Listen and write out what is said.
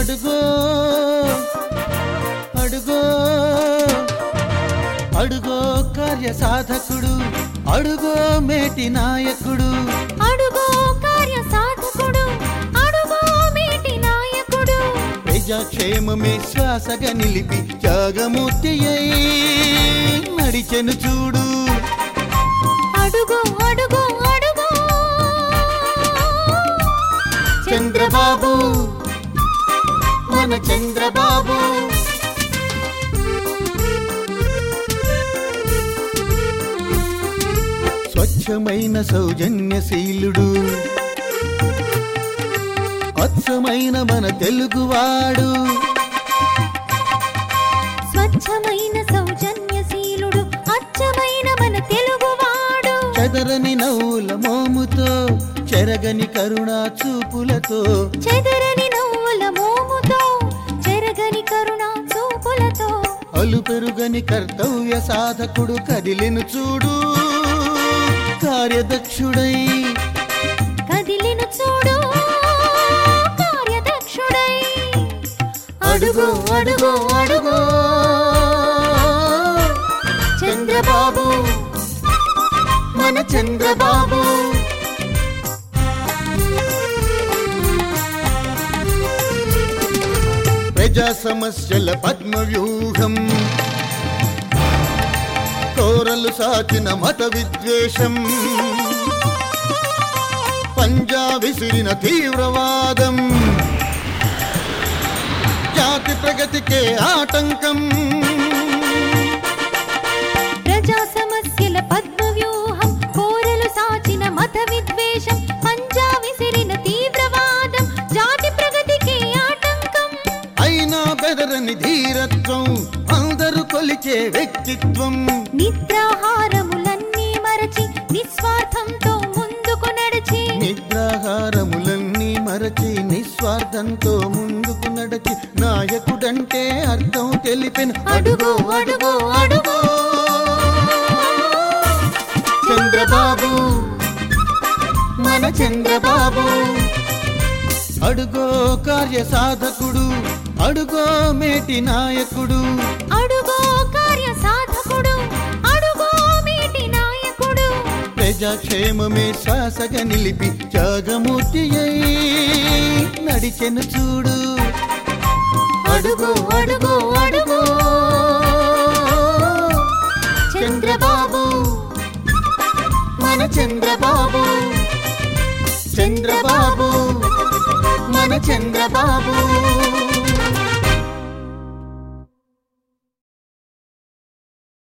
అడుగో అడుగో అడుగో కార్య సాధకుడు అడుగో మేటి నాయకుడు అడుగో కార్య సాధకుడు అడుగో మేటి నాయకుడు ప్రజాక్షేమమే శ్వాసగా నిలిపి త్యాగమూర్తి అయి నడిచెను చూడు అడుగు అడుగు అడుగు చంద్రబాబు మన చంద్రబాబు స్వచ్ఛమైన సౌజన్యశీలుడు అచ్చమైన మన తెలుగువాడు స్వచ్ఛమైన సౌజన్యశీలుడు అచ్చమైన మన తెలుగువాడు చెదరని నవ్వుల మోముతో చెరగని కరుణా చూపులతో చెదరని నవ్వుల మోముతో చెరగని కరుణ చూపులతో అలు పెరుగని కర్తవ్య సాధకుడు కదిలిను చూడు కార్యదక్షుడై కదిలిన చూడు కార్యదక్షుడై అడుగు అడుగు అడుగు చంద్రబాబు మన చంద్రబాబు ప్రజా సమస్యల పద్మ వ్యూహం కోరలు సాచిన మత విద్వేషం పంజా విసిరిన తీవ్రవాదం జాతి ప్రగతికే ఆటంకం ప్రజా సమస్యల పద్మ వ్యూహం కోరలు సాచిన మత విద్వేషం పంజా విసిరిన తీవ్రవాదం జాతి ప్రగతికి ఆటంకం అయినా బెదరని ధీరత్వం అందరూ కొలిచే వ్యక్తిత్వం నిద్రాహారములన్నీ మరచి నిస్వార్థంతో ముందుకు నడిచి నిద్రాహారములన్నీ మరచి నిస్వార్థంతో ముందుకు నడచి నాయకుడంటే అర్థం తెలిపిన అడుగు అడుగు అడుగు చంద్రబాబు మన చంద్రబాబు అడుగో కార్య సాధకుడు అడుగో మేటి నాయకుడు అడుగో కార్య సాధకుడు అడుగో మీటి నాయకుడు ప్రజాక్షేమమే శ్వాసగా నిలిపి త్యాగమూర్తి అయి నడిచెను చూడు అడుగు అడుగు అడుగు చంద్రబాబు మన చంద్రబాబు చంద్రబాబు మన చంద్రబాబు